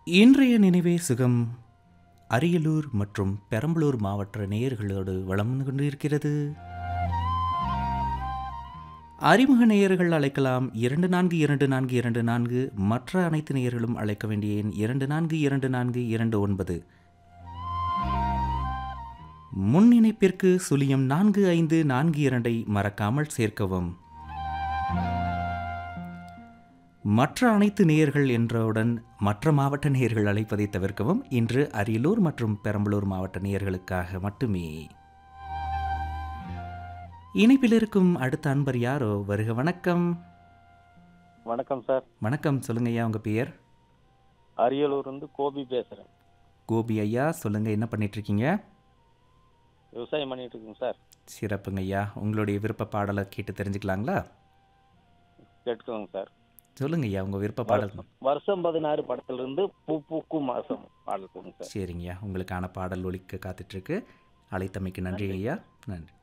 இன்றைய நினைவே சுகம் அரியலூர் மற்றும் பெரம்பலூர் மாவட்ட நேயர்களோடு வளம் வந்து கொண்டிருக்கிறது அறிமுக நேயர்கள் அழைக்கலாம் இரண்டு நான்கு இரண்டு நான்கு இரண்டு நான்கு மற்ற அனைத்து நேயர்களும் அழைக்க வேண்டிய எண் இரண்டு நான்கு இரண்டு நான்கு இரண்டு ஒன்பது முன் இணைப்பிற்கு சுழியம் நான்கு ஐந்து நான்கு இரண்டை மறக்காமல் சேர்க்கவும் மற்ற அனைத்து நேயர்கள் என்றவுடன் மற்ற மாவட்ட நேயர்கள் அழைப்பதை தவிர்க்கவும் இன்று அரியலூர் மற்றும் பெரம்பலூர் மாவட்ட நேயர்களுக்காக மட்டுமே இணைப்பில் இருக்கும் அடுத்த அன்பர் யாரோ வருக வணக்கம் வணக்கம் சார் வணக்கம் சொல்லுங்க ஐயா உங்க பெயர் அரியலூர் இருந்து கோபி பேசுகிறேன் கோபி ஐயா சொல்லுங்க என்ன பண்ணிட்டு இருக்கீங்க விவசாயம் பண்ணிட்டு இருக்கேங்க சார் சிறப்புங்க ஐயா உங்களுடைய விருப்ப பாடலை கேட்டு தெரிஞ்சுக்கலாங்களா கேட்டுக்கோங்க சார் சொல்லுங்க ஐயா உங்க விருப்ப பாடல் வருஷம் பதினாறு படத்துல இருந்து பூ பூக்கும் மாசம் பாடல் கொடுங்க சார் சரிங்கய்யா உங்களுக்கான பாடல் ஒலிக்க காத்துட்ருக்கு அழைத்தமைக்கு நன்றி ஐயா நன்றி